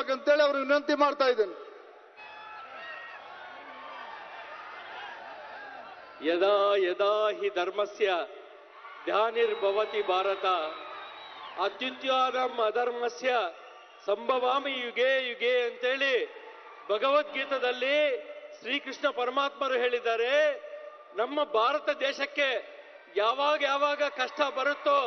ಮಾಡ್ಬೇಕಂತೇಳಿ ಅವ್ರಿಗೆ ವಿನಂತಿ ಮಾಡ್ತಾ ಇದ್ದೇನೆ ಯದಾ ಯದಾ ಹಿ ಧರ್ಮಸ್ಯ ಧ್ಯಾನಿರ್ಭವತಿ ಭಾರತ ಅತ್ಯುತ್ಯಾನಂ ಅಧರ್ಮಸ್ಯ ಸಂಭವಾಮಿ ಯುಗೆ ಯುಗೆ ಅಂತೇಳಿ ಭಗವದ್ಗೀತದಲ್ಲಿ ಶ್ರೀಕೃಷ್ಣ ಪರಮಾತ್ಮರು ಹೇಳಿದ್ದಾರೆ ನಮ್ಮ ಭಾರತ ದೇಶಕ್ಕೆ ಯಾವಾಗ ಯಾವಾಗ ಕಷ್ಟ ಬರುತ್ತೋ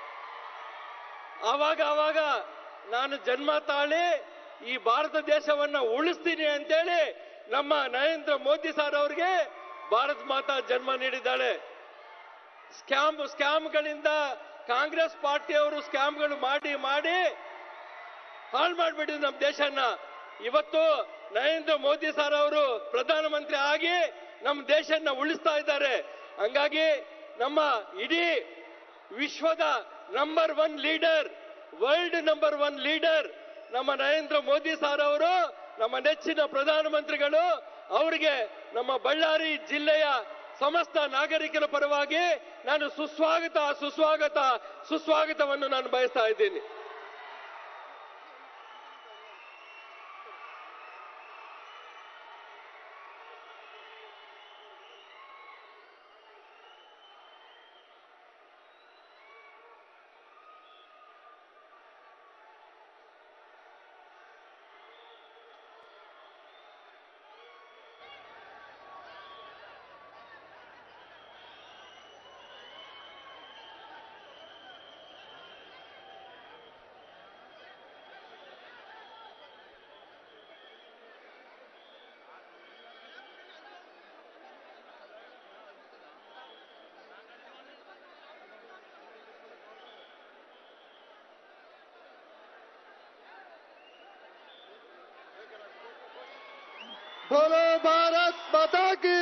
ಆವಾಗ ಆವಾಗ ನಾನು ಜನ್ಮ ತಾಳಿ ಈ ಭಾರತ ದೇಶವನ್ನ ಉಳಿಸ್ತೀನಿ ಅಂತೇಳಿ ನಮ್ಮ ನರೇಂದ್ರ ಮೋದಿ ಸರ್ ಅವ್ರಿಗೆ ಭಾರತ ಮಾತಾ ಜನ್ಮ ನೀಡಿದ್ದಾಳೆ ಸ್ಕ್ಯಾಮ್ ಸ್ಕ್ಯಾಮ್ಗಳಿಂದ ಕಾಂಗ್ರೆಸ್ ಪಾರ್ಟಿಯವರು ಸ್ಕ್ಯಾಮ್ಗಳು ಮಾಡಿ ಮಾಡಿ ಹಾಳು ಮಾಡಿಬಿಟ್ಟಿದ್ರು ನಮ್ಮ ದೇಶನ ಇವತ್ತು ನರೇಂದ್ರ ಮೋದಿ ಸರ್ ಅವರು ಪ್ರಧಾನಮಂತ್ರಿ ಆಗಿ ನಮ್ಮ ದೇಶನ ಉಳಿಸ್ತಾ ಇದ್ದಾರೆ ಹಂಗಾಗಿ ನಮ್ಮ ಇಡೀ ವಿಶ್ವದ number one leader world number one leader ನಮ್ಮ ನರೇಂದ್ರ ಮೋದಿ ಸರ್ ಅವರು ನಮ್ಮ ನೆಚ್ಚಿನ ಪ್ರಧಾನಮಂತ್ರಿಗಳು ಅವರಿಗೆ ನಮ್ಮ ಬಳ್ಳಾರಿ ಜಿಲ್ಲೆಯ ಸಮಸ್ತ ನಾಗರಿಕರ ಪರವಾಗಿ ನಾನು ಸುಸ್ವಾಗತ ಸುಸ್ವಾಗತ ಸುಸ್ವಾಗತವನ್ನು ನಾನು ಬಯಸ್ತಾ ಇದ್ದೀನಿ बोलो भारत माता की